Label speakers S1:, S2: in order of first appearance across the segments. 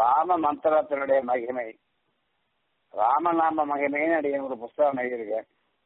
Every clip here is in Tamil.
S1: ராம மந்திரத்தினுடைய மகிமை ராமநாம மகிமைன்னு அடிய ஒரு புஸ்தகம் எழுதியிருக்கேன்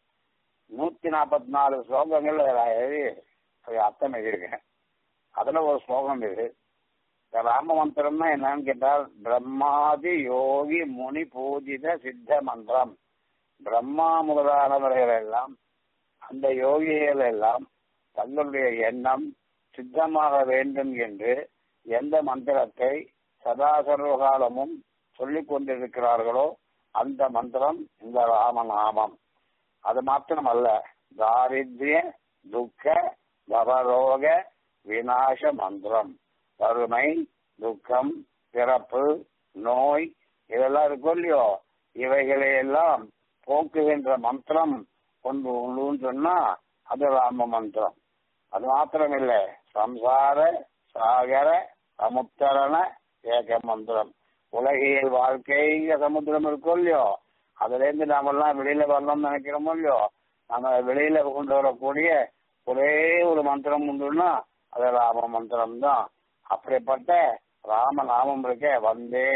S1: நூத்தி நாற்பத்தி நாலு ஸ்லோகங்கள் எழுதி அது அர்த்தம் எழுதியிருக்கேன் அதுல ஒரு ஸ்லோகம் இது இந்த ராம மந்திரம்னா என்னன்னு கேட்டால் பிரம்மாதி யோகி முனி பூஜித சித்த மந்திரம் பிரம்மா முதலானவர்கள் எல்லாம் அந்த யோகிகள் எல்லாம் தங்களுடைய எண்ணம் சித்தமாக வேண்டும் என்று எந்த மந்திரத்தை சதா சர்வகாலமும் சொல்லிக் கொண்டிருக்கிறார்களோ அந்த மந்திரம் இந்த ராமநாமம் அது மாத்திரமல்ல தாரித்ய துக்க பவரோக விநாச மந்திரம் வறுமை துக்கம் பிறப்பு நோய் இதெல்லாம் இருக்கும் இல்லையோ இவைகளை எல்லாம் போக்குகின்ற மந்திரம் கொண்டு உள்ளுன்னு சொன்னா அது ராம மந்திரம் அது மாத்திரமில்லை சம்சார சாகர சமுத்தரண ஏக மந்திரம் உலகியல் வாழ்க்கைங்க சமுத்திரம் இருக்கும் இல்லையோ அதுல இருந்து நாமெல்லாம் வெளியில வரணும்னு நினைக்கிறோமோ இல்லையோ நம்ம வெளியில கொண்டு வரக்கூடிய ஒரே ஒரு மந்திரம் உண்டுன்னா அது ராம மந்திரம் தான் அப்படிப்பட்ட ராம நாமம் இருக்க வந்தே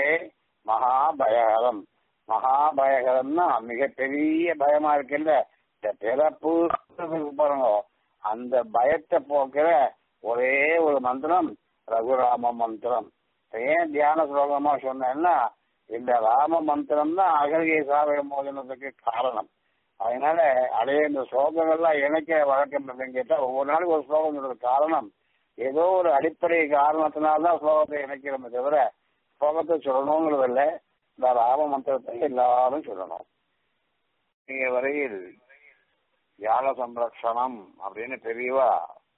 S1: மகாபயகரம் மகாபயகரம்னா மிகப்பெரிய பயமா இருக்குல்ல இந்த பிறப்பு பாருங்க அந்த பயத்தை போக்குற ஒரே ஒரு மந்திரம் ரகுராம மந்திரம் ஏன் தியான ஸ்லோகமா சொன்னேன்னா இந்த ராம மந்திரம் தான் அகலிய சாவய மோதனத்துக்கு காரணம் அதனால அடைய இந்த ஸ்லோகங்கள்லாம் இணைக்க வழக்கம் அப்படின்னு கேட்டா ஒவ்வொரு நாளைக்கு ஒரு ஸ்லோகம் சொல்றது காரணம் ஏதோ ஒரு அடிப்படை காரணத்தினால்தான் ஸ்லோகத்தை இணைக்கிறோமே தவிர ஸ்லோகத்தை சொல்லணுங்கிறது இல்லை இந்த ராம மந்திரத்தை எல்லாரும் சொல்லணும் நீங்க வரையில் யாக சம்ரக்ஷணம் அப்படின்னு பெரியவா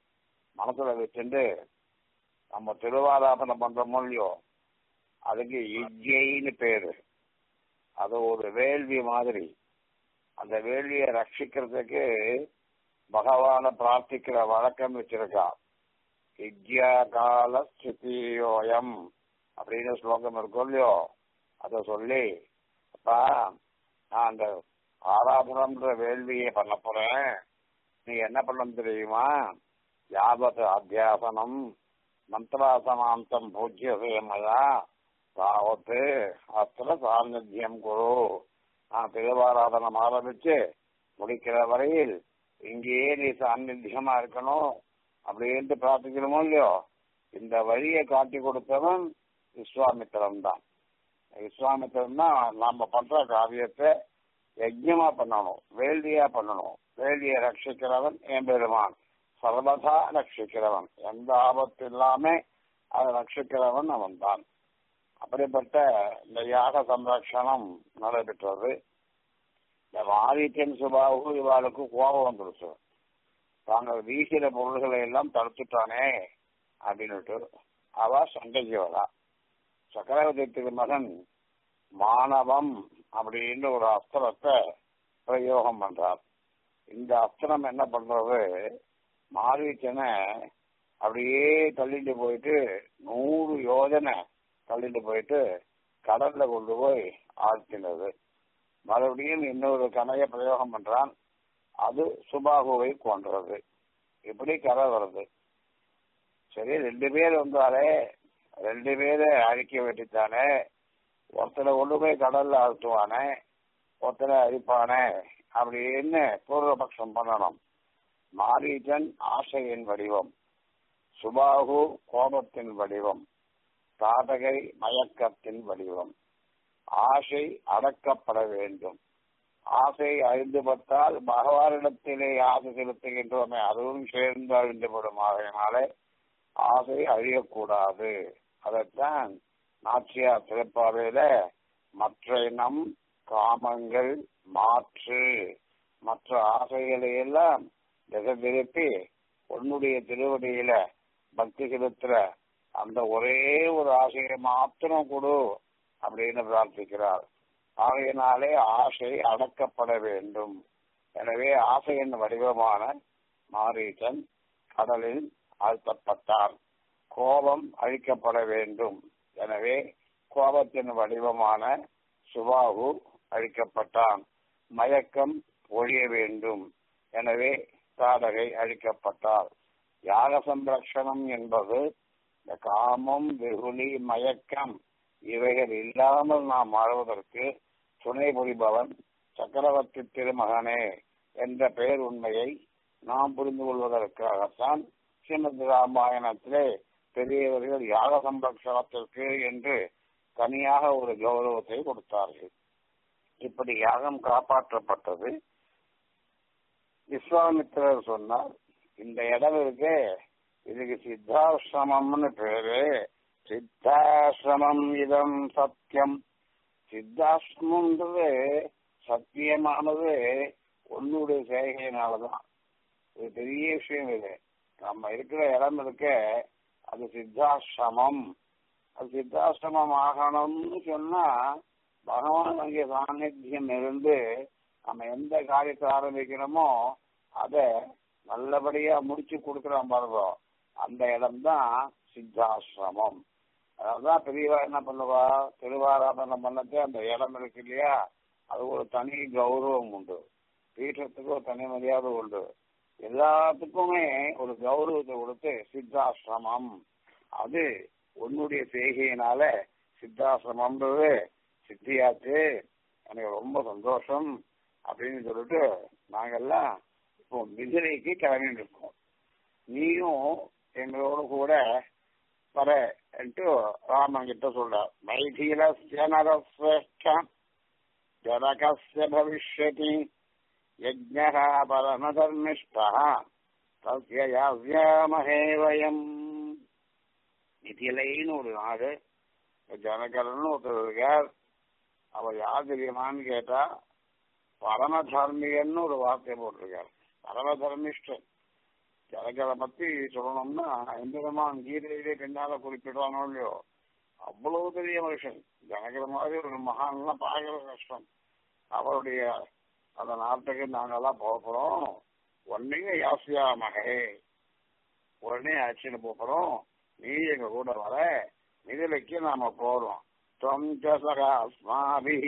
S1: மனசுல வச்சுட்டு நம்ம திருவாராதனம் பண்றோமோ இல்லையோ அதுக்கு இஜ்ஜைன்னு பேரு அது ஒரு வேள்வி மாதிரி அந்த வேள்வியை ரட்சிக்கிறதுக்கு பகவான பிரார்த்திக்கிற வழக்கம் வச்சிருக்கா இஜ்யா கால ஸ்திதியோயம் அப்படின்னு ஸ்லோகம் இருக்கும் இல்லையோ அத சொல்லி அப்பா நான் அந்த ஆராதனம்ன்ற வேள்வியை பண்ண போறேன் நீ என்ன பண்ணணும் தெரியுமா யாவத் அத்தியாசனம் மந்திராசனாந்தம் பூஜ்ய மயா தாவத்து அத்திர சாநித்தியம் குரு நான் திருவாராதனம் ஆரம்பிச்சு முடிக்கிற வரையில் இங்கேயே நீ சாநித்தியமா இருக்கணும் அப்படின்ட்டு பிரார்த்திக்கணுமோ இல்லையோ இந்த வழியை காட்டி கொடுத்தவன் விஸ்வாமித்திரன் தான் விஸ்வாமித்திரன் தான் நாம பண்ற காரியத்தை யஜ்யமா பண்ணணும் வேள்வியா பண்ணணும் வேள்வியை ரட்சிக்கிறவன் என் பெருமான் சர்வதா ரட்சிக்கிறவன் எந்த ஆபத்து இல்லாம அதை ரட்சிக்கிறவன் அவன் தான் அப்படிப்பட்ட இந்த யாக சம்ரட்சணம் நடைபெற்றது இந்த மாரீச்சன் சுபாவு இவாளுக்கு கோபம் வந்துருச்சு தாங்கள் வீசிற பொருள்களை எல்லாம் தடுத்துட்டானே அப்படின்னுட்டு அவ சண்டைக்கு வரா சக்கரவர்த்தி மகன் மாணவம் அப்படின்னு ஒரு அஸ்திரத்தை பிரயோகம் பண்றார் இந்த அஸ்திரம் என்ன பண்றது மாரீச்சனை அப்படியே தள்ளிட்டு போயிட்டு நூறு யோஜனை தள்ளிட்டு போயிட்டு கடல்ல கொண்டு போய் ஆழ்த்தினது மறுபடியும் இன்னொரு கணைய பிரயோகம் பண்றான் அது சுபாகுவை கொன்றது இப்படி கதை வருது சரி ரெண்டு பேர் வந்தாலே ரெண்டு பேரை அழிக்க வேண்டித்தானே ஒருத்தரை கொண்டு போய் கடல்ல அழுத்துவானே ஒருத்தரை அழிப்பானே அப்படின்னு பூர்வபக்ஷம் பண்ணணும் மாரீச்சன் ஆசையின் வடிவம் சுபாகு கோபத்தின் வடிவம் தாதகை மயக்கத்தின் வடிவம் ஆசை அடக்கப்பட வேண்டும் ஆசை அழிந்துபட்டால் பகவானிடத்திலே ஆசை செலுத்துகின்றோமே அதுவும் சேர்ந்து அழிந்துபடும் ஆகையினாலே ஆசை அழியக்கூடாது அதைத்தான் நாச்சியார் திருப்பாவையில மற்ற இனம் காமங்கள் மாற்று மற்ற ஆசைகளை எல்லாம் திசை திருப்பி உன்னுடைய திருவடியில பக்தி செலுத்துற அந்த ஒரே ஒரு ஆசையை மாத்திரம் கொடு அப்படின்னு பிரார்த்திக்கிறார் ஆகையினாலே ஆசை அடக்கப்பட வேண்டும் எனவே ஆசையின் வடிவமான மாரீசன் கடலில் ஆழ்த்தப்பட்டார் கோபம் அழிக்கப்பட வேண்டும் எனவே கோபத்தின் வடிவமான சுபாகு அழிக்கப்பட்டான் மயக்கம் ஒழிய வேண்டும் எனவே சாதகை அழிக்கப்பட்டார் யாக சம்ரக்ஷணம் என்பது இந்த காமம் வெகுளி மயக்கம் இவைகள் இல்லாமல் நாம் வாழ்வதற்கு துணை புரிபவன் சக்கரவர்த்தி திருமகனே என்ற பெயர் உண்மையை நாம் புரிந்து கொள்வதற்காகத்தான் ஸ்ரீமத் ராமாயணத்திலே பெரியவர்கள் யாக சம்பரட்சணத்திற்கு என்று தனியாக ஒரு கௌரவத்தை கொடுத்தார்கள் இப்படி யாகம் காப்பாற்றப்பட்டது விஸ்வாமித்திரர் சொன்னார் இந்த இடம் இருக்கு இதுக்கு சித்தாசிரமம்னு பேரு சித்தாசிரமம் இதம் சத்தியம் சித்தாசிரமம்ன்றது சத்தியமானது உன்னுடைய செய்கையினாலதான் இது பெரிய விஷயம் இது நம்ம இருக்கிற இடம் இருக்க அது சித்தாசிரமம் அது சித்தாசிரமம் ஆகணும்னு சொன்னா பகவான் அங்கே சாநித்தியம் இருந்து நம்ம எந்த காரியத்தை ஆரம்பிக்கிறோமோ அதை நல்லபடியா முடிச்சு கொடுக்குறோம் பாருங்க அந்த இடம்தான் சித்தாசிரமம் அதான் பெரியவா என்ன பண்ணுவா திருவாராதனம் பண்ணது அந்த இடம் இருக்கு இல்லையா அது ஒரு தனி கௌரவம் உண்டு பீఠத்துக்கு ஒரு தனி மரியாதை உண்டு எல்லாத்துக்குமே ஒரு கௌரவத்தை கொடுத்து சித்தாசிரமம் அது உன்னுடைய செய்கையினால சித்தாசிரமம்ன்றது சித்தியாச்சு எனக்கு ரொம்ப சந்தோஷம் அப்படின்னு சொல்லிட்டு நாங்கெல்லாம் இப்போ மிதிரைக்கு கிளம்பிட்டு இருக்கோம் நீயும் எங்களோட கூட வர ராமன் கிட்ட சொல்ற மைதீரஸ்ய நரஸ்ரேஷ்டம் ஜனகஸ்ய பவிஷ்யதி யஜ்ஞः பரமதர்மிஷ்டः தஸ்ய யாவ்யாமஹே வயம் மிதிலைன்னு ஒரு நாடு ஜனகரன் ஒருத்தர் இருக்கார் அவர் யார் தெரியுமான்னு கேட்டா பரமதர்மியன்னு ஒரு வார்த்தை போட்டிருக்கார் பரமதர்மிஷ்டன் ஜனகரை பத்தி சொல்லணும்னா எந்திரமான் கீதையிலே பின்னால குறிப்பிடுவானோ இல்லையோ அவ்வளவு பெரிய மனுஷன் ஜனகர மாதிரி ஒரு மகான்லாம் பார்க்கற கஷ்டம் அவருடைய அந்த நாட்டுக்கு நாங்கெல்லாம் போக போறோம் உடனே யாசியா மகே உடனே ஆட்சின்னு போறோம் நீ எங்க கூட வர மிதிலைக்கு நாம போறோம் त्वं च सह अस्माभिः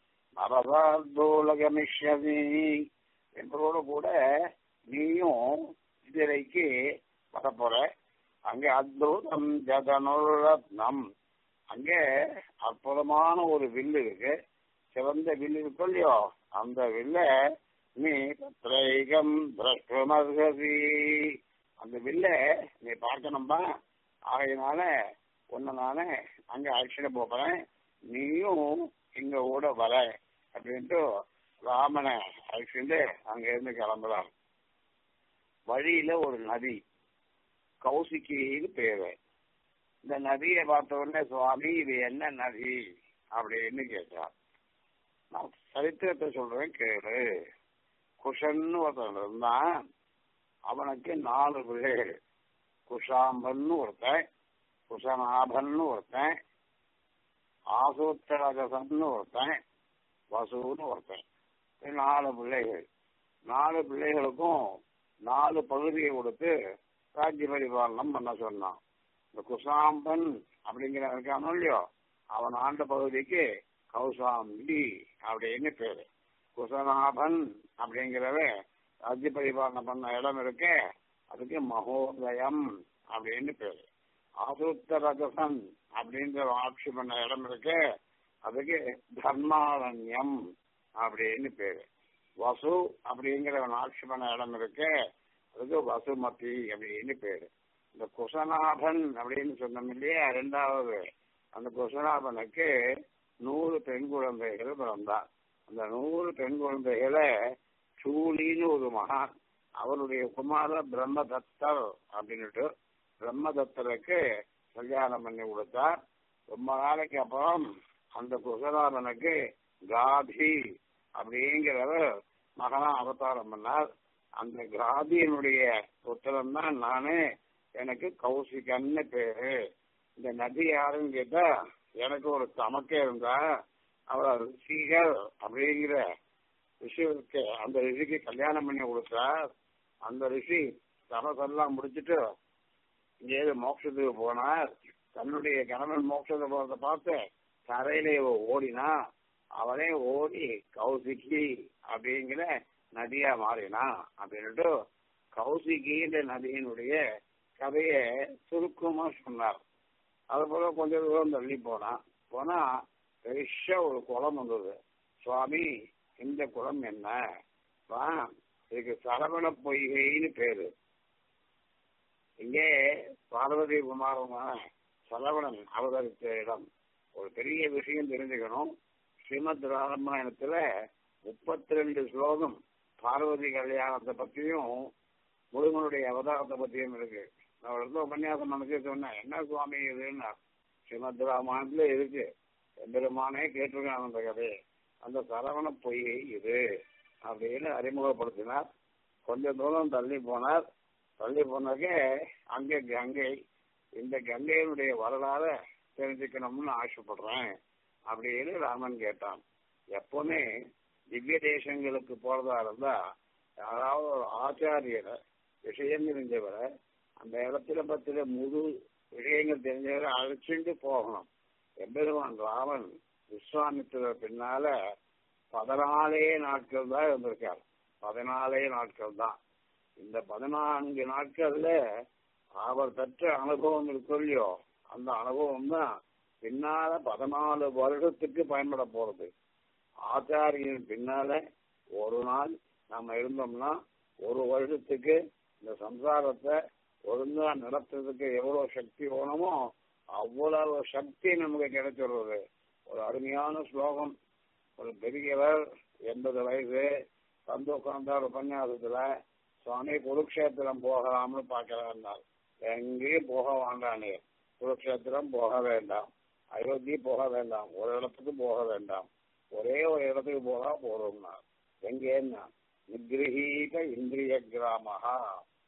S1: மரபார்த்தோலகமிஷ்யதி என்பதோடு கூட நீயும் இதிரைக்கு வரப்போற அங்கே அத்புதம் ஜதனுரத்னம் அங்கே அற்புதமான ஒரு வில்லு இருக்கு சிவந்த வில்லு இருக்கு இல்லையோ அந்த வில்ல நீ திரைகம் திரஷ்டமர்கதி அந்த வில்ல நீ பார்க்கணும்பா ஆகையினால உன்னை நானே அங்க அழைச்சிட்டு போறேன் நீயும் இங்க கூட வர அப்படின்ட்டு ராமனை அழைச்சிட்டு அங்க இருந்து கிளம்புறான் வழியில ஒரு நதி கௌசிக்கின்னு பேரு இந்த நதியை பார்த்த உடனே சுவாமி இது என்ன நதி அப்படின்னு கேட்டான் நான் சரித்திரத்தை சொல்றேன் கேளு குஷன்னு ஒருத்தன் இருந்தான் அவனுக்கு நாலு பிள்ளைகள் குஷாம்பன்னு ஒருத்தன் குஷநாபன்னு ஒருத்தன் ஆசூத்திரகசன்னு ஒருத்தன் வசூன்னு ஒருத்தன் நாலு பிள்ளைகள் நாலு பிள்ளைகளுக்கும் நாலு பகுதியை கொடுத்து ராஜ்ய பரிபாலனம் பண்ண சொன்னான் இந்த குசாம்பன் அப்படிங்கிற இருக்கானோ இல்லையோ அவன் ஆண்ட பகுதிக்கு கௌசாம்பி அப்படின்னு பேரு குசநாபன் அப்படிங்கிறவன் ராஜ்ய பரிபாலனம் பண்ண இடம் இருக்கு அதுக்கு மகோதயம் அப்படின்னு பேரு ஆசூத்தரகசன் அப்படின்ற ஆட்சி பண்ண இடம் இருக்கு அதுக்கு தர்மாரண்யம் அப்படின்னு பேரு வசு அப்படிங்கிறவன் ஆட்சி பண்ண இடம் இருக்கு அதுக்கு வசுமதி அப்படின்னு பேரு இந்த குசநாபன் அப்படின்னு சொன்னோம் இல்லையா ரெண்டாவது அந்த குசநாபனுக்கு நூறு பெண் குழந்தைகள் பிறந்தான் அந்த நூறு பெண் குழந்தைகளை சூலின்னு ஒரு மகான் அவருடைய குமார பிரம்மதத்தர் அப்படின்னுட்டு பிரம்மதத்தருக்கு கல்யாணம் பண்ணி கொடுத்தார் ரொம்ப நாளைக்கு அப்புறம் அந்த குசநாதனுக்கு காதி அப்படிங்கிறவர் மகனா அவதாரம் பண்ணார் அந்த காதியினுடைய புத்திரம் தான் நானு எனக்கு கௌசிகன்னு பேரு இந்த நதி யாருன்னு கேட்டா எனக்கு ஒரு தமக்கே இருந்தா அவர் ரிஷிகள் அப்படிங்கிற ரிஷிக்கு அந்த ரிஷிக்கு கல்யாணம் பண்ணி கொடுத்தார் அந்த ரிஷி தபசெல்லாம் முடிச்சுட்டு இங்கேயே மோட்சத்துக்கு போனார் தன்னுடைய கணவன் மோட்சத்தை போறதை பார்த்து கரையிலே ஓடினா அவனே ஓடி கௌசிகி அப்படிங்கிற நதியா மாறினா அப்படின்னுட்டு கௌசிகின்ற நதியினுடைய கதையை சுருக்கமா சொன்னார் அது போல கொஞ்ச தூரம் தள்ளி போனான் போனா பெருசா ஒரு குளம் வந்தது சுவாமி இந்த குளம் என்ன வா, இதுக்கு சரவண பொய்கைன்னு பேரு இங்கே பார்வதி குமாரமான சரவணன் அவதரித்த இடம் ஒரு பெரிய விஷயம் தெரிஞ்சுக்கணும் ஸ்ரீமத் ராமாயணத்துல முப்பத்தி ரெண்டு ஸ்லோகம் பார்வதி கல்யாணத்தை பத்தியும் முருகனுடைய அவதாரத்தை பத்தியும் இருக்கு நான் ஒரு இடத்துல உபன்யாசம் நினைச்சு சொன்னேன் என்ன சுவாமி இதுன்னா ஸ்ரீமத் ராமாயணத்துல இருக்கு எம்பெருமானே கேட்டிருக்கான் அந்த கதையை அந்த சரவண பொய்கை இது அப்படின்னு அறிமுகப்படுத்தினார் கொஞ்ச தூரம் தள்ளி போனார் தள்ளி போனாக்க அங்கே கங்கை இந்த கங்கையினுடைய வரலாறு தெரிஞ்சுக்கணும்னு ஆசைப்படுறேன் அப்படின்னு ராமன் கேட்டான் எப்பவுமே திவ்ய தேசங்களுக்கு போறதா இருந்தா யாராவது ஒரு ஆச்சாரியரை விஷயம் தெரிஞ்சவரை அந்த இடத்துல பத்திர முழு விஷயங்கள் தெரிஞ்சவரை அழைச்சிட்டு போகணும் எம்பெருமான் ராமன் விஸ்வாமித்திரர் பின்னால பதினாலே நாட்கள் தான் இருந்திருக்கார் பதினாலே நாட்கள் தான் இந்த பதினான்கு நாட்கள்ல அவர் பெற்ற அனுபவம் இருக்கு இல்லையோ அந்த அனுபவம் தான் பின்னால பதினாலு வருடத்துக்கு பயன்பட போறது ஆச்சாரியன் பின்னால ஒரு நாள் நம்ம இருந்தோம்னா ஒரு வருடத்துக்கு இந்த சம்சாரத்தை ஒழுங்கா நடத்துறதுக்கு எவ்வளவு சக்தி வேணுமோ அவ்வளவு சக்தி நமக்கு கிடைச்சிடுறது ஒரு அருமையான ஸ்லோகம் ஒரு பெரியவர் எண்பது வயசு வந்து உட்கார்ந்தார் உபன்யாசத்துல சுவாமி குருக்ஷேத்திரம் போகலாம்னு பாக்கிறார் எங்கேயும் போக வேண்டானே குருக்ஷேத்திரம் போக வேண்டாம் அயோத்தி போக வேண்டாம் ஒரு இடத்துக்கு போக வேண்டாம் ஒரே ஒரு இடத்துக்கு போகா போறோம்னா எங்கேன்னா நிகிரகீத இந்திரிய கிராமஹா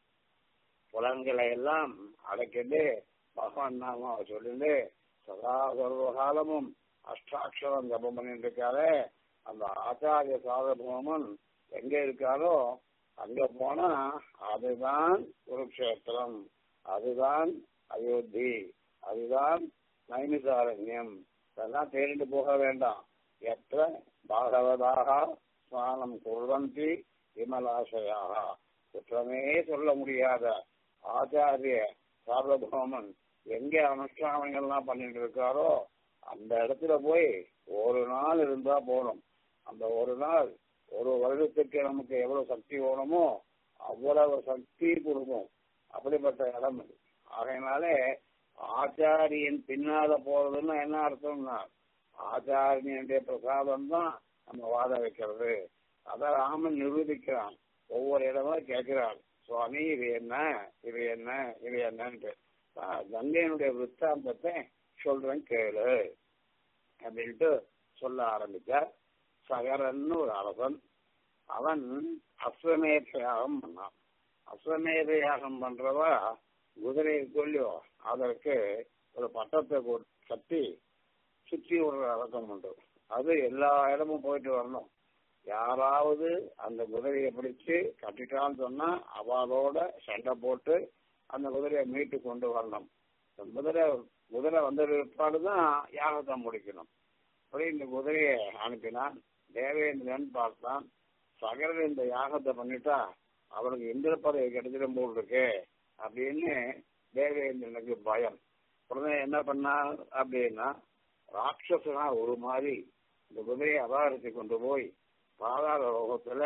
S1: புலன்களை எல்லாம் அடக்கிட்டு பகவான் நாம சொல்லிட்டு சதா சர்வகாலமும் அஷ்டாட்சரம் ஜபம் பண்ணிட்டு இருக்காரு அந்த ஆச்சாரிய சாதபூமன் எங்க இருக்காரோ அங்க போனா அதுதான் குருக்ஷேத்திரம் அதுதான் அயோத்தி அதுதான் நைமிசாரண்யம் இதெல்லாம் தேடிட்டு போக வேண்டாம் எத்த பாகவதாக ஸ்நானம் குர்வந்தி விமலாசயாக குற்றமே சொல்ல முடியாத ஆச்சாரிய சார்வபௌமன் எங்க அனுஷ்டானங்கள்லாம் பண்ணிட்டு இருக்காரோ அந்த இடத்துல போய் ஒரு நாள் இருந்தா போதும் அந்த ஒரு நாள் ஒரு வருடத்துக்கு நமக்கு எவ்வளவு சக்தி வேணுமோ அவ்வளவு சக்தி கொடுக்கும் அப்படிப்பட்ட இடம் இது ஆகையினாலே ஆச்சாரியன் பின்னால போறதுன்னா என்ன அர்த்தம்னா ஆச்சாரியனுடைய பிரசாதம் தான் நம்ம வாத வைக்கிறது அத ராமன் நிரூபிக்கிறான் ஒவ்வொரு இடமா கேட்கிறான் சுவாமி இது என்ன இது என்ன இது என்னன்ட்டு கங்கையனுடைய விற்த்தாந்தத்தை சொல்றேன் கேளு அப்படின்ட்டு சொல்ல ஆரம்பிச்சார் சகரன்னு ஒரு அரசன் அவன் அஸ்வமேத யாகம் பண்ணான் அஸ்வமேத யாகம் பண்றவா குதிரையை கொல்லியோ அதற்கு ஒரு பட்டத்தை கட்டி சுற்றி ஒரு அடக்கம் உண்டு அது எல்லா இடமும் போயிட்டு வரணும் யாராவது அந்த குதிரையை பிடிச்சு கட்டிட்டான்னு சொன்னா அவளோட சண்டை போட்டு அந்த குதிரையை மீட்டு கொண்டு வரணும் குதிரை குதிரை வந்த பிற்பாடுதான் யாகத்தை முடிக்கணும் அப்படி இந்த குதிரையை அனுப்பினான் தேவேந்திரன் பார்த்தான் சகரன் இந்த யாகத்தை பண்ணிட்டா அவனுக்கு இந்திர பதவி கிடைச்சிடும் போல் இருக்கு அப்படின்னு தேவேந்திரனுக்கு பயம் உடனே என்ன பண்ணான் அப்படின்னா ராட்சசனா ஒரு மாதிரி இந்த குதிரையை அபகரித்து கொண்டு போய் பாதாள லோகத்துல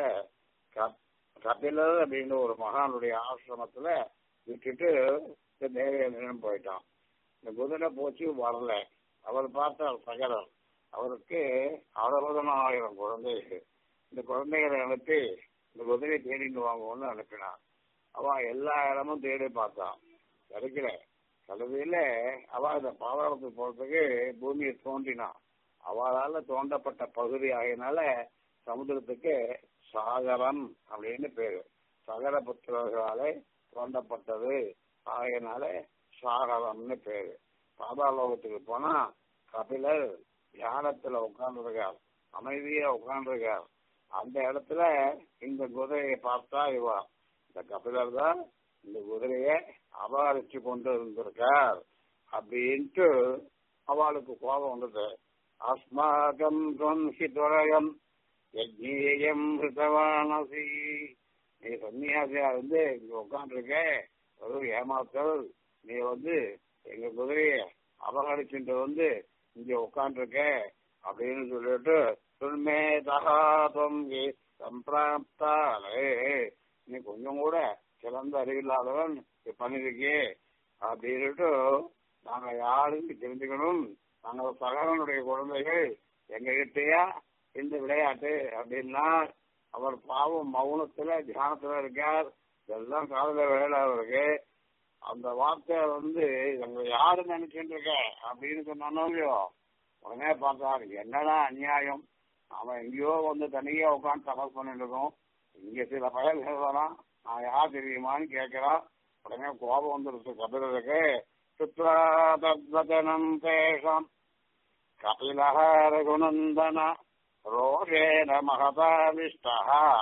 S1: கபிலர் அப்படின்னு ஒரு மகானுடைய ஆசிரமத்துல விட்டுட்டு தேவேந்திரன் போயிட்டான் இந்த குதிரை போச்சு வரல அவர் பார்த்தார் சகரர் அவருக்கு அறுபதனாயிரம் குழந்தைகள் இந்த குழந்தைகளை அனுப்பி இந்த குதிரையை தேடிட்டு வாங்குவோம்னு அனுப்பினான் அவன் எல்லா இடமும் தேடி பார்த்தான் கிடைக்கல கடைசியில அவ இந்த பாதாளத்துக்கு போறதுக்கு பூமியை தோண்டினான் அவளால தோண்டப்பட்ட பகுதி ஆகினால சமுதிரத்துக்கு சாகரம் அப்படின்னு பேரு சகர புத்திரர்களாலே தோண்டப்பட்டது ஆகையினால சாகரம்னு பேரு பாதாளோகத்துக்கு போனா கபிலர் தியானத்துல உட்கார்ந்துருக்கார் அமைதியா உட்கார்ந்துருக்கார் அந்த இடத்துல இந்த குதிரையை பார்த்தா இவா இந்த கபிலர் தான் இந்த குதிரையை அபகரிச்சு கொண்டு இருந்திருக்கார் அப்படின்ட்டு அவளுக்கு கோபம் வந்தது அஸ்மாகம் துவம்சி துரயம் யஜ்ஞேயம் ஹிருதவானசி நீ சன்னியாசியா வந்து இங்க உட்காந்துருக்க ஒரு ஏமாத்தல் நீ வந்து எங்க குதிரைய அபகரிச்சுட்டு வந்து இங்க உட்காந்துருக்க அப்படின்னு சொல்லிட்டு துன்மே தகாதம் சம்பிராப்தாலே நீ கொஞ்சம் கூட சிறந்த அறிவில்லாதவன் இப்படி பண்ணிருக்கே அப்படின்னுட்டு நாங்க யாருன்னு தெரிஞ்சுக்கணும் நாங்க சகலனுடைய குழந்தைகள் எங்க கிட்டயா இந்த விளையாட்டு அப்படின்னா அவர் பாவம் மௌனத்துல தியானத்துல இருக்கார் இதெல்லாம் காதல வேலை அவருக்கு அந்த வார்த்தை வந்து எங்க யாரு நினைச்சுட்டு இருக்க அப்படின்னு சொன்னானோ இல்லையோ உடனே பார்த்தாரு என்னடா அநியாயம் அவன் எங்கேயோ வந்து தனியா உட்காந்து தபஸ் பண்ணிட்டு இருக்கோம் இங்க சில பயல்கள் வரான் நான் யார் தெரியுமான்னு கேட்கிறான் உடனே கோபம் வந்துருச்சு கபிலருக்கு சுத்ராதத்வதனம் தேஷம் கபிலஹ ரகுநந்தன ரோஷேன மகதாவிஷ்டா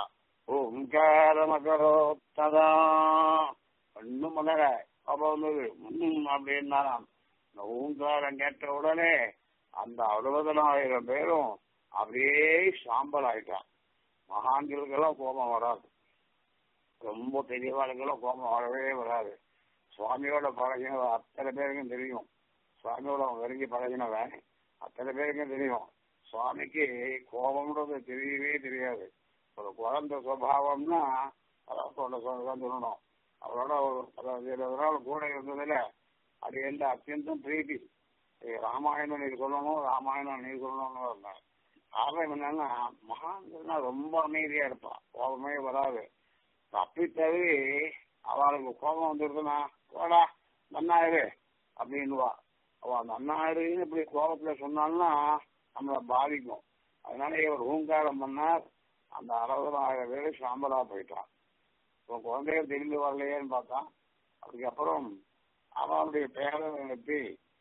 S1: ஓங்காரமகரோத்ததா ஒன்னும் பண்ணல அப்ப வந்தது ம் அப்படின்னாராம் இந்த ஊங்காரம் கேட்ட உடனே அந்த அறுபதனாயிரம் பேரும் அப்படியே சாம்பல் ஆயிட்டான் மகான்களுக்கெல்லாம் கோபம் வராது ரொம்ப பெரியவாளுக்கெல்லாம் கோபம் வரவே வராது சுவாமியோட பழகின அத்தனை பேருக்கும் தெரியும் சுவாமியோட அவன் நெருங்கி பழகினவன் அத்தனை பேருக்கும் தெரியும் சுவாமிக்கு கோபம்ன்றது தெரியவே தெரியாது ஒரு குழந்தை சுவாவம்னா அதான் சொல்ல சொல்லதான் சொல்லணும் அவரோட ஒரு அதாவது இருபது நாள் கூட இருந்ததுல அது எந்த அத்தியந்தம் பிரீத்தி ராமாயணம் நீ சொல்லணும் ராமாயணம் நீ சொல்லணும்னு இருந்தாங்க காரணம் என்னன்னா மகான்கள்னா ரொம்ப அமைதியா இருப்பான் கோபமே வராது தப்பி தவி அவளுக்கு கோபம் வந்துருதுன்னா போடா நன்னாயிரு அப்படின்வா அவ நன்னாயிருன்னு இப்படி கோபத்துல சொன்னான்னா நம்மளை பாதிக்கும் அதனால இவர் ஹூங்காரம் பண்ணார் அந்த அறுபதாயிரம் பேரு சாம்பலா போயிட்டான் இப்போ குழந்தைகள் திரும்பி வரலையேன்னு பார்த்தான் அதுக்கப்புறம் அவனுடைய பேரை அனுப்பி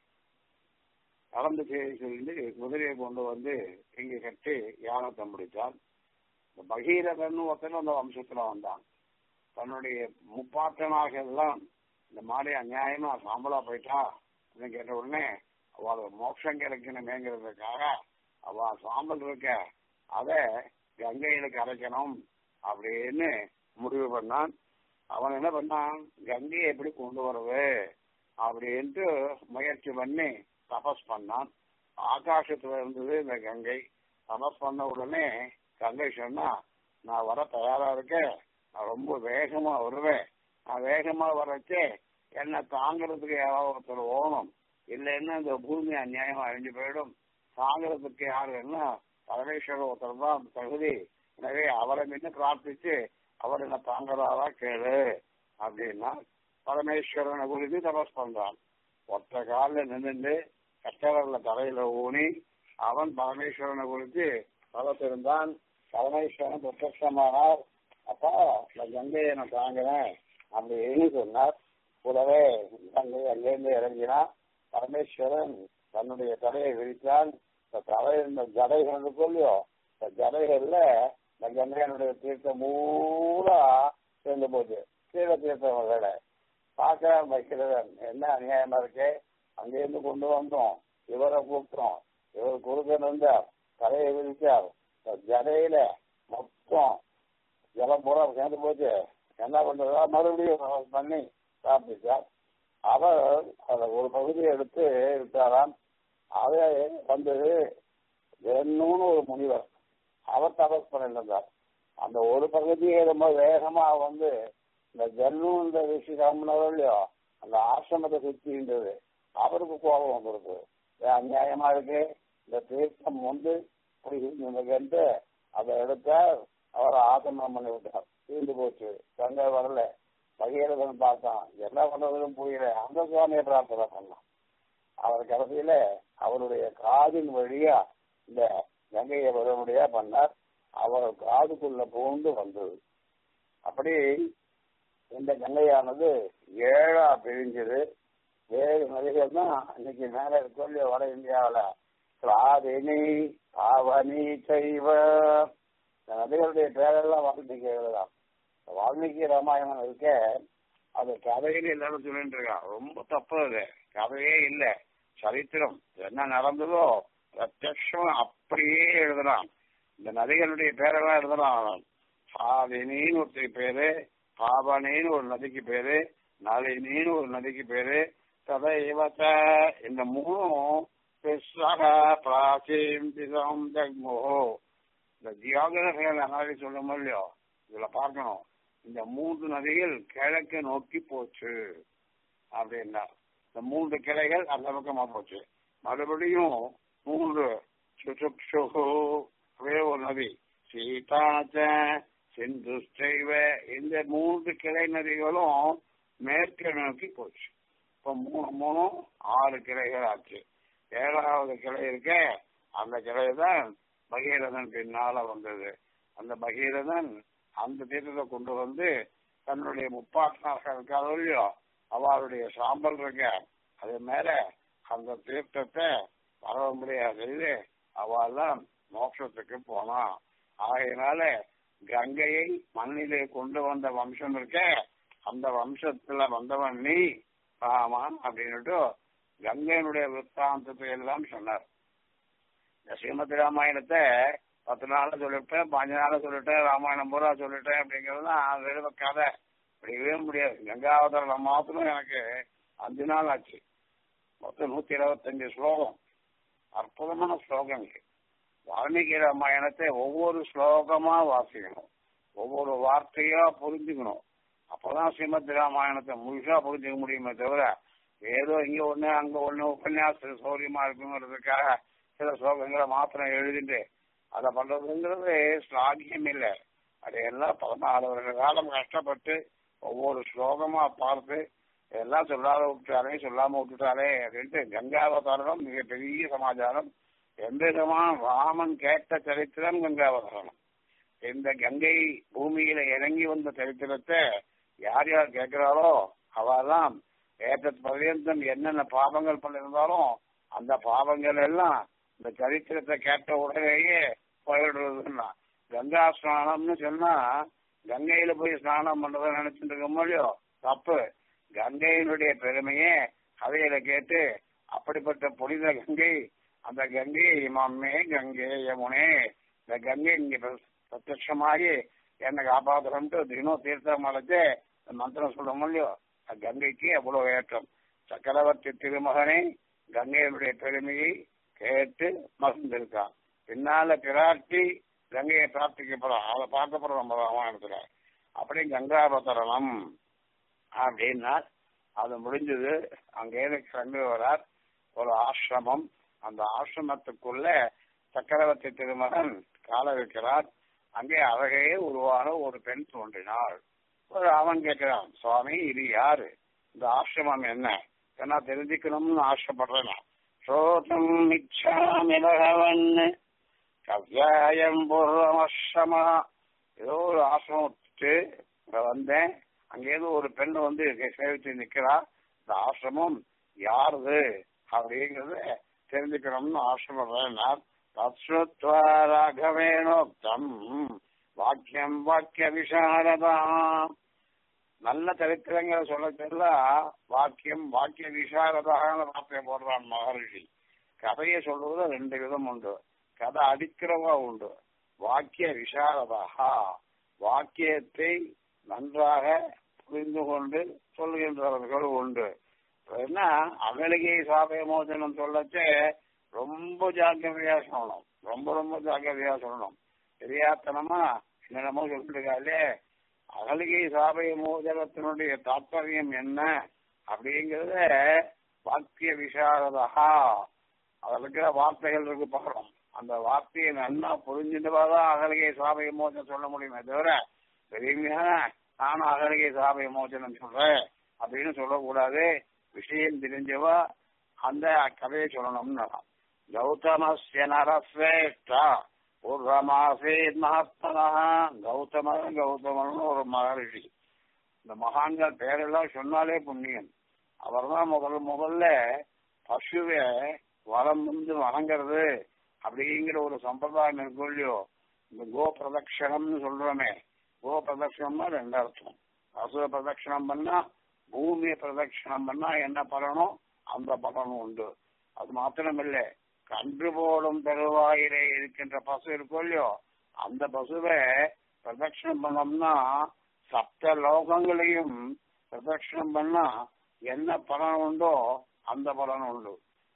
S1: கலந்து செய்தி சொல்லி குதிரையை கொண்டு வந்து இங்க கட்டி யானத்தை முடித்தான் இந்த பகீரதன் ஒருத்தன் அந்த வம்சத்துல வந்தான் தன்னுடைய முப்பாட்டனாக எல்லாம் இந்த மாதிரி அநியாயமா சாம்பலா போயிட்டா அப்படின்னு கேட்ட உடனே அவளுக்கு மோட்சம் கிடைக்கணுமேங்கிறதுக்காக அவ சாம்பல் இருக்க அத கங்கையில கரைக்கணும் அப்படின்னு முடிவு பண்ணான் அவன் என்ன பண்ணான் கங்கையை எப்படி கொண்டு வரது அப்படின்ட்டு முயற்சி பண்ணி தபஸ் பண்ணான் ஆகாசத்துல இருந்தது இந்த கங்கை தபஸ் பண்ண உடனே கங்கை சொன்னா நான் வர தயாரா இருக்கேன் நான் ரொம்ப வேகமா வருவேன் நான் வேகமா வரச்சே என்னை தாங்கிறதுக்கு யாராவது ஒருத்தர் ஓணும் இல்லைன்னா இந்த பூமி அநியாயமா அழிஞ்சு போயிடும் தாங்கிறதுக்கு யாரு என்ன பரமேஸ்வரர் ஒருத்தர் தான் தகுதி எனவே அவரை நின்று பிரார்த்திச்சு அவர் என்ன தாங்குறாரா கேளு அப்படின்னா பரமேஸ்வரனை குறித்து தபஸ் பண்றான் ஒற்ற காலில் நின்று கட்டவரில் தலையில ஊனி அவன் பரமேஸ்வரனை குறித்து தவத்திருந்தான் பரமேஸ்வரன் பிரத்யமானார் அப்பா இந்த கங்கையை நான் தாங்குறேன் அப்படின்னு சொன்னார் கூடவே கங்கை அங்கேருந்து இறங்கினான் பரமேஸ்வரன் தன்னுடைய தலையை விரித்தான் இந்த தலை இந்த ஜடைகள் இருக்கும் இல்லையோ இந்த ஜடைகள்ல இந்த கங்கையனுடைய தீர்த்தம் மூலா சேர்ந்து போச்சு கீழே தீர்த்தம் வேலை பார்க்கிறான் வைக்கிறவன் என்ன அநியாயமா இருக்கு அங்கேருந்து கொண்டு வந்தோம் இவரை கூப்பிட்டோம் இவர் குறுக்க இருந்தார் தலையை விரிச்சார் ஜடையில மொத்தம் ஜலம் பூரா சேர்ந்து போச்சு என்ன பண்றதா மறுபடியும் பண்ணி சாப்பிட்டார் அவர் அந்த ஒரு பகுதியை எடுத்து விட்டாராம் அதை வந்தது என்னன்னு ஒரு முனிவர் அவர் தபஸ் பண்ணிருந்தார் அந்த ஒரு பகுதியை ரொம்ப வேகமா வந்து இந்த ஜன்னுன்ற விஷயம் இல்லையோ அந்த ஆசிரமத்தை சுத்தி இருந்தது அவருக்கு கோபம் வந்துருக்கு அநியாயமா இருக்கு இந்த தீர்த்தம் வந்து நமக்கு அதை எடுத்தார் அவர் ஆசமனம் பண்ணி விட்டார் தீர்ந்து போச்சு கங்கை வரல பகீரதன் பார்த்தான் என்ன பண்றதுன்னு புரியல அந்த சுவாமியை பிரார்த்தனை பண்ணான் அவர் கடைசியில அவருடைய காதின் வழியா இந்த கங்கையை வரும்படியா பண்ணார் அவர் காதுக்குள்ள புகுந்து வந்தது அப்படி இந்த கங்கையானது ஏழா பிரிஞ்சது ஏழு நதிகள் தான் இன்னைக்கு மேல இருக்கொல்லிய வட இந்தியாவில பிராதினி பாவனி செய்வ இந்த நதிகளுடைய பேரெல்லாம் வால்மீகி எழுதலாம் வால்மீகி ராமாயணம் இருக்க அது கதையில எல்லாரும் சொல்லிட்டு இருக்கான் ரொம்ப தப்பு அது கதையே இல்ல சரித்திரம் என்ன நடந்ததோ பிரத்யட்சம் அப்படியே எழுதலாம் இந்த நதிகளுடைய பேரெல்லாம் எழுதலாம் சாதினின்னு ஒருத்தர் பேரு பாவனின்னு ஒரு நதிக்கு பேரு நளினின்னு ஒரு நதிக்கு பேரு ததைவத்த இந்த மூணும் பிராச்சீம் திசம் ஜக்மோஹோ இந்த ஜியோகிரபிகள் அனாலி சொல்லும் இல்லையோ இதுல பார்க்கணும் இந்த மூன்று நதிகள் கிழக்கு நோக்கி போச்சு அப்படின்னா இந்த மூன்று கிளைகள் அந்த பக்கமா போச்சு மறுபடியும் மூன்று சுசுக்ஷு ஒரே ஒரு நதி சீதாச்ச சிந்து இந்த மூன்று கிளை நதிகளும் மேற்கு நோக்கி போச்சு இப்ப மூணு மூணும் ஆறு கிளைகள் ஆச்சு ஏழாவது கிளை இருக்க அந்த கிளை தான் பகீரதன் பின்னால வந்தது அந்த பகீரதன் அந்த தீர்த்தத்தை கொண்டு வந்து தன்னுடைய முப்பாட்டனாக இருக்காதோ இல்லையோ அவளுடைய சாம்பல் இருக்க அது மேல அந்த தீர்த்தத்தை பரவ செய்து அவெல்லாம் மோட்சத்துக்கு போனான் ஆகையினால கங்கையை மண்ணிலே கொண்டு வந்த வம்சம் இருக்க அந்த வம்சத்துல வந்தவன் நீ ராமான் அப்படின்னுட்டு கங்கையினுடைய விற்த்தாந்தத்தை எல்லாம் சொன்னார் இந்த ஸ்ரீமதி ராமாயணத்தை பத்து நாள்ல சொல்லிட்டேன் பாஞ்சு நாள்ல சொல்லிட்டேன் ராமாயணம் பூரா சொல்லிட்டேன் அப்படிங்கிறது தான் வெறும் கதை முடியவே முடியாது கங்காவதாரம் மாத்திரம் எனக்கு அஞ்சு நாள் ஆச்சு மொத்தம் நூத்தி இருபத்தஞ்சு ஸ்லோகம் அற்புதமான ஸ்லோகங்கள் வால்மீகி ராமாயணத்தை ஒவ்வொரு ஸ்லோகமா வாசிக்கணும் ஒவ்வொரு வார்த்தையா புரிஞ்சுக்கணும் அப்பதான் ஸ்ரீமத் ராமாயணத்தை முழுசா புரிஞ்சுக்க முடியுமே தவிர ஏதோ இங்க ஒண்ணு அங்க ஒண்ணு உபன்யாச சௌரியமா இருக்குங்கிறதுக்காக சில ஸ்லோகங்களை மாத்திரம் எழுதிட்டு அதை பண்றதுங்கிறது ஸ்லாகியம் இல்லை அதையெல்லாம் பதினாலு வருட காலம் கஷ்டப்பட்டு ஒவ்வொரு ஸ்லோகமா பார்த்து எல்லாம் சொல்லாத விட்டுட்டாரே சொல்லாம விட்டுட்டாரே அப்படின்ட்டு கங்காவதாரம் மிகப்பெரிய சமாச்சாரம் எந்த விதமான ராமன் கேட்ட சரித்திரம் கங்காவதாரம் இந்த கங்கை பூமியில இறங்கி வந்த சரித்திரத்தை யார் யார் கேட்கிறாரோ அவெல்லாம் ஏற்றது பர்யந்தம் என்னென்ன பாவங்கள் பண்ணிருந்தாலும் அந்த பாவங்கள் எல்லாம் இந்த சரித்திரத்தை கேட்ட உடனேயே போயிடுறதுன்னா கங்கா ஸ்நானம்னு சொன்னா கங்கையில போய் ஸ்நானம் பண்றத நினைச்சிட்டு இருக்க முடியும் தப்பு கங்கையினுடைய பெருமையே கதையில கேட்டு அப்படிப்பட்ட புனித கங்கை அந்த கங்கை இமாமே கங்கை யமுனே இந்த கங்கை இங்க பிரத்யமாகி என்னை காப்பாத்துறோம்ட்டு தினம் தீர்த்தம் அழைச்சு மந்திரம் சொல்ல முடியும் கங்கைக்கு அவ்வளவு ஏற்றம் சக்கரவர்த்தி திருமகனை கங்கையினுடைய பெருமையை கேட்டு மகிழ்ந்திருக்கான் பின்னால பிராட்டி கங்கையை பிரார்த்திக்க போறோம் அதை பார்க்க போறோம் நம்ம ராமாயணத்துல அப்படி கங்காபதரணம் அப்படின்னா அது முடிஞ்சது அங்கேயிருந்து கிளம்பி வரார் ஒரு ஆசிரமம் அந்த ஆசிரமத்துக்குள்ள சக்கரவர்த்தி திருமகன் கால வைக்கிறார் அங்கே அழகையே உருவான ஒரு பெண் தோன்றினாள் ஒரு அவன் கேட்கிறான் சுவாமி இது யாரு இந்த ஆசிரமம் என்ன ஏன்னா தெரிஞ்சுக்கணும்னு ஆசைப்படுறேன் ஸ்ரோதம் இச்சாமி பகவன் கவ்யாயம் பூர்வமஸ்ரமா ஏதோ ஒரு ஆசிரமத்துக்கு வந்தேன் அங்கேயிருந்து ஒரு பெண் வந்து சேவிச்சு நிக்கிறா இந்த ஆசிரமம் யாருது அப்படிங்கறத தெரிஞ்சுக்கணும்னு ஆசிரமம் தத்ருத்வா ராகவேணோக்தம் வாக்கியம் வாக்கிய விசாரதாம் நல்ல சரித்திரங்களை சொல்ல சொல்ல வாக்கியம் வாக்கிய விசாரதான வார்த்தையை போடுறான் மகர்ஷி கதையை சொல்றது ரெண்டு விதம் உண்டு கதை அடிக்கிறவா உண்டு வாக்கிய விசாரதாக வாக்கியத்தை நன்றாக புரிந்து கொண்டு சொல்லுகின்றவர்கள் உண்டு என்ன அகலிகை சாபய மோசனம் சொல்லச்சே ரொம்ப ஜாக்கிரதையா சொல்லணும் ரொம்ப ரொம்ப ஜாக்கிரதையா சொல்லணும் தெரியாத்தனமா என்னென்னமோ சொல்லிருக்காளே அகலிகை சாபய மோதனத்தினுடைய தாற்பயம் என்ன அப்படிங்கறத வாக்கிய விசாரதா அதுல இருக்கிற வார்த்தைகள் இருக்கு பாக்குறோம் அந்த வார்த்தையை நல்லா புரிஞ்சுட்டுவாதான் அகலிகை சாபய மோசனம் சொல்ல முடியுமே தவிர பெரியமையான நானும் அகலிகை சாபய மோசனம் சொல்றேன் அப்படின்னு சொல்லக்கூடாது விஷயம் தெரிஞ்சவா அந்த கதையை சொல்லணும்னு கௌதமஸ்ய நரஸ்ரேஷ்டா பூர்வமாசேத் மகாத்மனா கௌதமன் கௌதமன் ஒரு மகரிஷி இந்த மகான்கள் பேரெல்லாம் சொன்னாலே புண்ணியம் அவர் தான் முதல் முதல்ல பசுவை வரம் வந்து வணங்குறது அப்படிங்கிற ஒரு சம்பிரதாயம் இருக்கும் இல்லையோ இந்த கோ பிரதட்சணம்னு சொல்றோமே கோ பிரதட்சணம்னா ரெண்டு அர்த்தம் பசுவை பிரதட்சணம் பண்ணா பூமியை பிரதட்சணம் பண்ணா என்ன பலனும் அந்த பலனும் உண்டு அது மாத்திரமில்லை கன்று போடும் தருவாயிலே இருக்கின்ற பசு இருக்கும் இல்லையோ அந்த பசுவை பிரதட்சணம் பண்ணோம்னா சப்த லோகங்களையும் பிரதட்சணம் பண்ணா என்ன பலன் உண்டோ அந்த பலன் உண்டு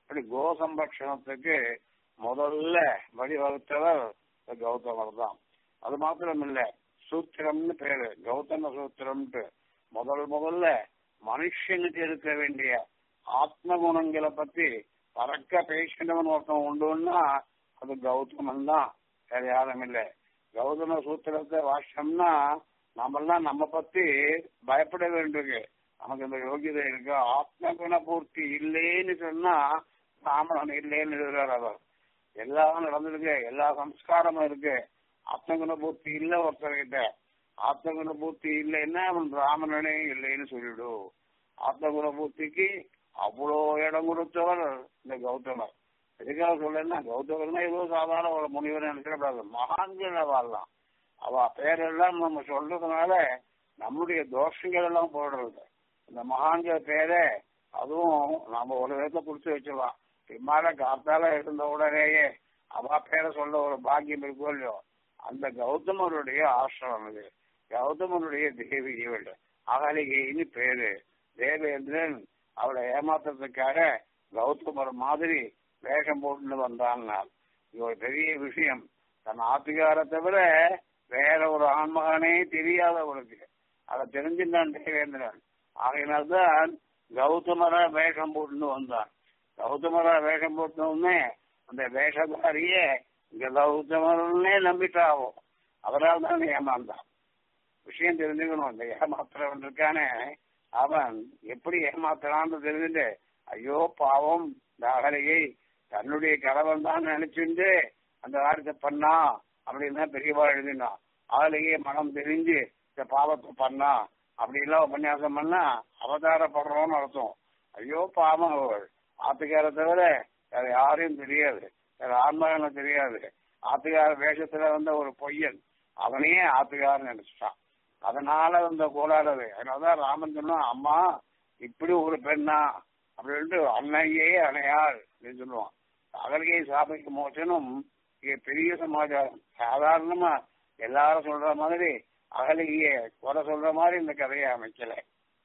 S1: அப்படி கோ சம்பரட்சணத்துக்கு முதல்ல வழிவகுத்தவர் கௌதமர் தான் அது மாத்திரம் இல்ல சூத்திரம்னு பேரு கௌதம சூத்திரம்ட்டு முதல் முதல்ல மனுஷனுக்கு இருக்க வேண்டிய ஆத்ம குணங்களை பத்தி பறக்க பேசினவன் ஒருத்தன் உண்டுன்னா அது கௌதமன் தான் வேற யாரும் இல்லை கௌதம சூத்திரத்தை வாஷம்னா நம்மெல்லாம் நம்ம பத்தி பயப்பட வேண்டியிருக்கு நமக்கு இந்த யோகிதை இருக்கு ஆத்ம குண பூர்த்தி இல்லைன்னு சொன்னா ராமன் இல்லைன்னு எழுதுறாரு அவர் எல்லாம் நடந்திருக்கு எல்லா சம்ஸ்காரமும் இருக்கு ஆத்ம குண பூர்த்தி இல்ல ஒருத்தர்கிட்ட ஆத்ம குண பூர்த்தி இல்லைன்னா அவன் ராமனே இல்லைன்னு சொல்லிடு ஆத்ம குண பூர்த்திக்கு அவ்வளோ இடம் கொடுத்தவர் இந்த கௌதமர் எதுக்காக சொல்லணும்னா கௌதமர்னா ஏதோ சாதாரண ஒரு முனிவர் நினைச்சிடக்கூடாது மகான்கள் வாழலாம் அவ பேரெல்லாம் நம்ம சொல்றதுனால நம்முடைய தோஷங்கள் எல்லாம் போடுறது இந்த மகான்கள் பேரை அதுவும் நம்ம ஒரு விதத்தை குடிச்சு வச்சிடலாம் பின்னால காத்தால இருந்த உடனேயே அவ பேரை சொல்ல ஒரு பாக்கியம் இருக்கோ இல்லையோ அந்த கௌதமருடைய ஆசிரமம் இது கௌதமனுடைய தேவி இவள் அகலிகைன்னு பேரு தேவேந்திரன் அவளை ஏமாத்துறதுக்காக கௌதமர் மாதிரி வேஷம் போட்டுன்னு வந்தான்னார் இது ஒரு பெரிய விஷயம் தன் ஆத்துக்கார தவிர வேற ஒரு ஆண்மகனே தெரியாதவளுக்கு அதை தெரிஞ்சுட்டான் தேவேந்திரன் ஆகையினால்தான் கௌதமரா வேஷம் போட்டுன்னு வந்தான் கௌதமரா வேஷம் போட்டோடனே அந்த வேஷதாரியே இங்க கௌதமரனே நம்பிட்டாவோ அவரால் தான் ஏமாந்தான் விஷயம் தெரிஞ்சுக்கணும் இந்த ஏமாத்துறவன் இருக்கானே அவன் எப்படி ஏமாத்துறான்னு தெரிஞ்சுட்டு ஐயோ பாவம் இந்த அகலையை தன்னுடைய கணவன் தான் நினைச்சுண்டு அந்த காரியத்தை பண்ணா அப்படின்னு பெரியவா எழுதினான் அகலையே மனம் தெரிஞ்சு இந்த பாவத்தை பண்ணா அப்படிலாம் உபன்யாசம் பண்ணா அவதாரப்படுறோம்னு அர்த்தம் ஐயோ பாவம் அவள் ஆத்துக்கார தவிர வேற யாரையும் தெரியாது வேற ஆன்மகனை தெரியாது ஆத்துக்கார வேஷத்துல வந்த ஒரு பொய்யன் அவனையே ஆத்துக்காரன் நினைச்சிட்டான் அதனால இந்த கோளாறு அதனாலதான் ராமன் சொன்னா அம்மா இப்படி ஒரு பெண்ணா அப்படின்ட்டு அன்னையே அணையாள் அப்படின்னு சொல்லுவான் அகலிகை சாபைக்கு மோச்சனும் இங்க பெரிய சமாச்சாரம் சாதாரணமா எல்லாரும் சொல்ற மாதிரி அகலிகைய குறை சொல்ற மாதிரி இந்த கதையை அமைக்கல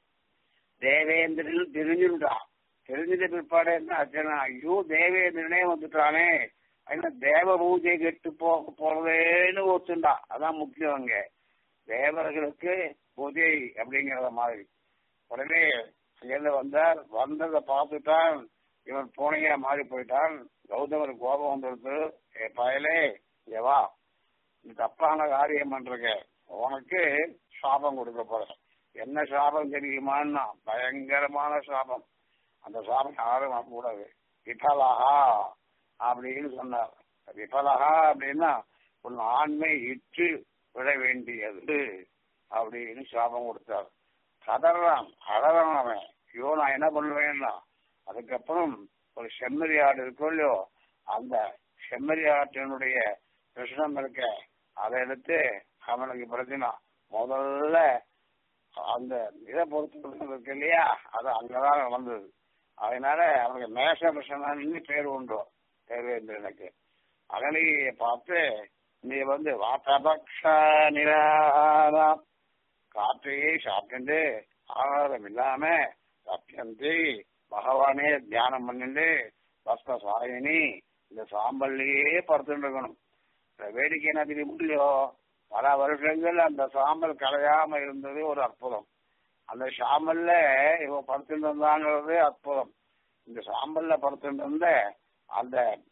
S1: தேவேந்திரன் தெரிஞ்சுட்டான் தெரிஞ்சிட்ட பிற்பாடு என்ன ஆச்சுன்னா ஐயோ தேவேந்திரனே வந்துட்டானே அதனால தேவ பூஜை கெட்டு போக போறதேன்னு ஒத்துண்டான் அதான் முக்கியம் அங்க தேவர்களுக்கு பூஜை அப்படிங்கிற மாதிரி உடனே அங்கிருந்து வந்தார் வந்ததை பார்த்துட்டான் இவன் பூனையா மாறி போயிட்டான் கௌதமர் கோபம் வந்துடுது ஏ பயலே இங்க வா நீ தப்பான காரியம் பண்றீங்க உனக்கு சாபம் கொடுக்க போறேன் என்ன சாபம் தெரியுமான்னா பயங்கரமான சாபம் அந்த சாபம் யாரும் வரக்கூடாது விபலஹா அப்படின்னு சொன்னார் விபலஹா அப்படின்னா உன் ஆண்மை இற்று விட வேண்டியது அப்படின்னு சாபம் கொடுத்தார் கதறான் அழறான் அவன் ஐயோ நான் என்ன பண்ணுவேன்னா அதுக்கப்புறம் ஒரு செம்மறி ஆடு இருக்கும் இல்லையோ அந்த செம்மறி ஆட்டினுடைய கிருஷ்ணம் இருக்க அதை எடுத்து அவனுக்கு பிரச்சனை முதல்ல அந்த இதை பொறுத்து இருக்கு இல்லையா அது அங்கதான் நடந்தது அதனால அவனுக்கு மேஷ கிருஷ்ணன்னு பேர் உண்டு தேவேந்திரனுக்கு அகலியை பார்த்து நீ வந்து வாத்தபக்ஷ நிராகாரம் காற்றையே சாப்பிட்டு ஆகாரம் இல்லாம சத்தியந்தி பகவானே தியானம் பண்ணிட்டு பஸ்ம சாயினி இந்த சாம்பல்லையே படுத்துட்டு இருக்கணும் இந்த வேடிக்கை என்ன தெரியும் இல்லையோ பல வருஷங்கள் அந்த சாம்பல் கலையாம இருந்தது ஒரு அற்புதம் அந்த சாம்பல்ல இவ படுத்துட்டு இருந்தாங்கிறது அற்புதம் இந்த சாம்பல்ல படுத்துட்டு இருந்த அந்த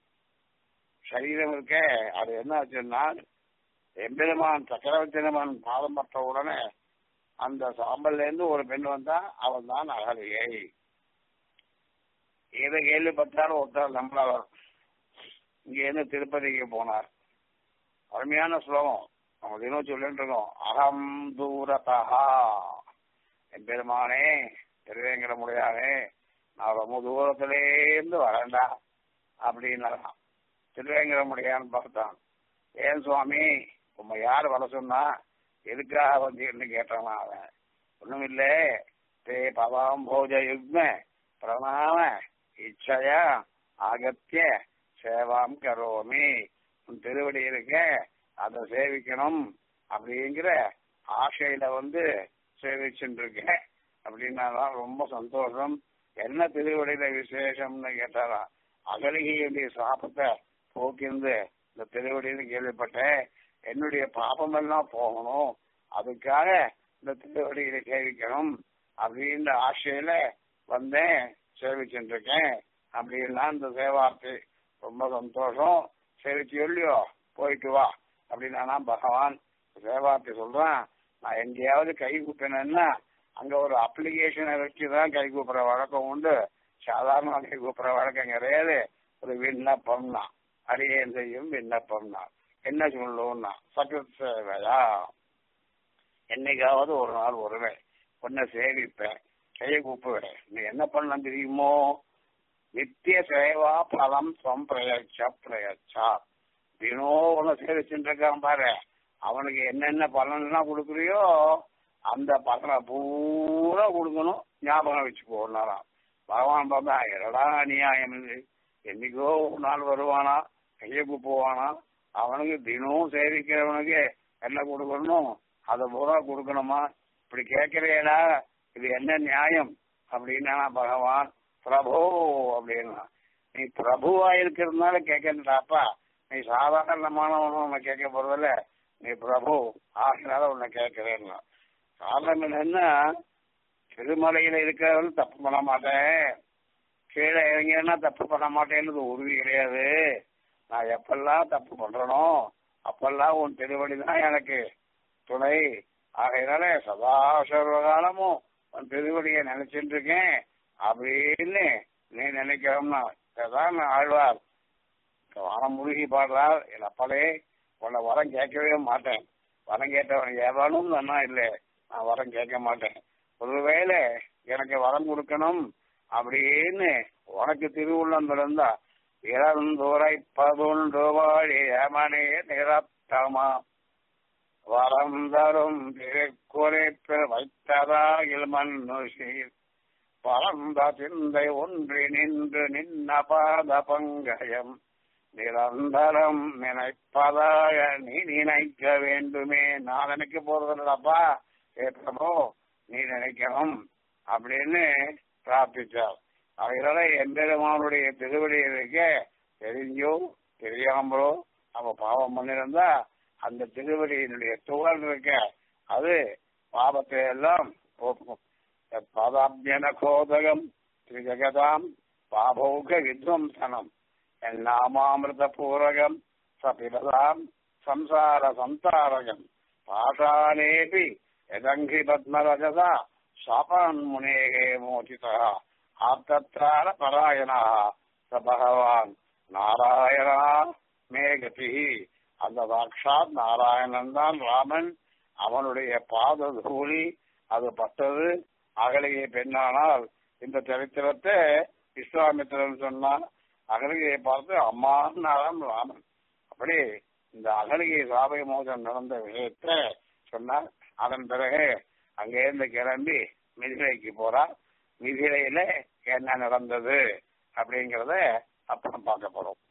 S1: சரீரம் இருக்க அது என்ன ஆச்சுன்னா எம்பெருமான் சக்கரவர்த்தினமான் பாதம் பட்ட உடனே அந்த சாம்பல்ல இருந்து ஒரு பெண் வந்தா அவன் தான் அகலியை இதை கேள்விப்பட்டாலும் ஒருத்தர் நம்மளவர் இங்க இருந்து திருப்பதிக்கு போனார் அருமையான ஸ்லோகம் நம்ம தினம் சொல்லிட்டு இருக்கோம் அகம் தூரதா என் பெருமானே திருவேங்கட முடியாதே நான் ரொம்ப தூரத்திலேருந்து வரேன்டா அப்படின்னாராம் திருவேங்கட முடியான்னு பார்த்தான் ஏன் சுவாமி உண்மை யார் வர சொன்னா எதுக்காக வந்தீர்னு கேட்டானா அவன் ஒண்ணுமில்ல தே பவாம் போஜ யுக்ம பிரணாம இச்சையா ஆகத்திய சேவாம் கரோமி உன் திருவடி இருக்க அதை சேவிக்கணும் அப்படிங்கிற ஆசையில வந்து சேவிச்சுட்டு இருக்கேன் அப்படின்னா ரொம்ப சந்தோஷம் என்ன திருவடியில விசேஷம்னு கேட்டாரா அகலிகையுடைய சாபத்தை போக்கிருந்து இந்த திருவடின்னு கேள்விப்பட்டேன் என்னுடைய பாபம் எல்லாம் போகணும் அதுக்காக இந்த திருவடியில சேவிக்கணும் அப்படின்ற ஆசையில வந்தேன் சேவிச்சுட்டு இருக்கேன் அப்படின்னா இந்த சேவார்த்தி ரொம்ப சந்தோஷம் சேவிச்சு இல்லையோ போயிட்டு வா அப்படின்னா பகவான் சேவார்த்தி சொல்றான் நான் எங்கேயாவது கை கூப்பினேன்னா அங்க ஒரு அப்ளிகேஷனை வச்சுதான் கை கூப்பிடுற வழக்கம் உண்டு சாதாரண கை கூப்பிடுற வழக்கம் கிடையாது ஒரு விண்ணப்பம் தான் அடியேன் செய்யும் விண்ணப்பம் தான் என்ன சொல்லுவோம்னா சக்கரத் சேவையா என்னைக்காவது ஒரு நாள் வருவேன் உன்னை சேவிப்பேன் கையை கூப்பிடுவேன் நீ என்ன பண்ண தெரியுமோ நித்திய சேவா பலம் ஸ்வம் பிரயட்ச பிரயட்சா தினம் உன்னை சேவிச்சுட்டு இருக்கான் பாரு அவனுக்கு என்னென்ன பலன்லாம் கொடுக்குறியோ அந்த பலனை பூரா கொடுக்கணும் ஞாபகம் வச்சுக்கோனாராம் பகவான் பார்த்தா எடா அநியாயம் இது என்னைக்கோ ஒரு நாள் வருவானா கையை கூப்புவானா அவனுக்கு தினம் சேவிக்கிறவனுக்கு என்ன கொடுக்கணும் அதை பூரா கொடுக்கணுமா இப்படி கேட்கிறேடா இது என்ன நியாயம் அப்படின்னா பகவான் பிரபு அப்படின்னா நீ பிரபுவா இருக்கிறதுனால கேட்கறாப்பா நீ சாதாரணமானவனும் உன்னை கேட்க போறதில்ல நீ பிரபு ஆகினால உன்னை கேட்கிறேன்னா காரணம் என்னன்னா திருமலையில இருக்கிறவன் தப்பு பண்ண மாட்டேன் கீழே இறங்கினா தப்பு பண்ண மாட்டேன்னு உறுதி கிடையாது நான் எப்பெல்லாம் தப்பு பண்றனோ அப்பெல்லாம் உன் திருவடி தான் எனக்கு துணை ஆகையினால சதா சர்வகாலமும் உன் திருவடியை நினைச்சிட்டு இருக்கேன் அப்படின்னு நீ நினைக்கிறோம்னா இதான் ஆழ்வார் வரம் முழுகி பாடுறார் என் அப்பளே உன்னை வரம் கேட்கவே மாட்டேன் வரம் கேட்டவன் எவனும் நன்னா இல்லை நான் வரம் கேட்க மாட்டேன் ஒருவேளை எனக்கு வரம் கொடுக்கணும் அப்படின்னு உனக்கு திருவுள்ளம் இருந்தா இறந்துரை பதுண்டு வாழி அமனே நிறத்தமா வரம் தரும் திருக்குறைப்பு வைத்ததாகில் மன்னுஷீர் பரந்த சிந்தை ஒன்றி நின்று நின்ன பாத பங்கயம் நிரந்தரம் நினைப்பதாக நீ நினைக்க வேண்டுமே நான் நினைக்க போறதில்லப்பா ஏற்றமோ நீ நினைக்கணும் அப்படின்னு பிரார்த்திச்சார் அதனால எம்பெருமானுடைய திருவடிகளுக்க தெரிஞ்சோ தெரியாமலோ அவ பாவம் பண்ணிருந்தா அந்த திருவடியினுடைய துகள் இருக்க அது பாவத்தை எல்லாம் போக்கும் பாதாபியன கோதகம் திரிஜகதாம் பாபௌக வித்வம்சனம் நாமாமிருத பூரகம் சபிரதாம் சம்சார சந்தாரகம் பாஷானேபி யதங்கி பத்மரஜதா சாபான் முனேகே மோச்சிதா ஆப்தத்ரான பராயணா ச பகவான் நாராயணா மேகதி அந்த சாட்சாத் நாராயணன் தான் ராமன் அவனுடைய பாத தூளி அது பட்டது அகலிகை பெண்ணானால் இந்த சரித்திரத்தை விஸ்வாமித்திரன் சொன்னான் அகலிகையை பார்த்து அம்மான்னாராம் ராமன் அப்படி இந்த அகலிகை சாபை மோதம் நடந்த விஷயத்த சொன்னார் அதன் பிறகு அங்கேருந்து கிளம்பி மிதிலைக்கு போறார் மிதிலையில என்ன நடந்தது அப்படிங்கறத அப்புறம் பார்க்க போறோம்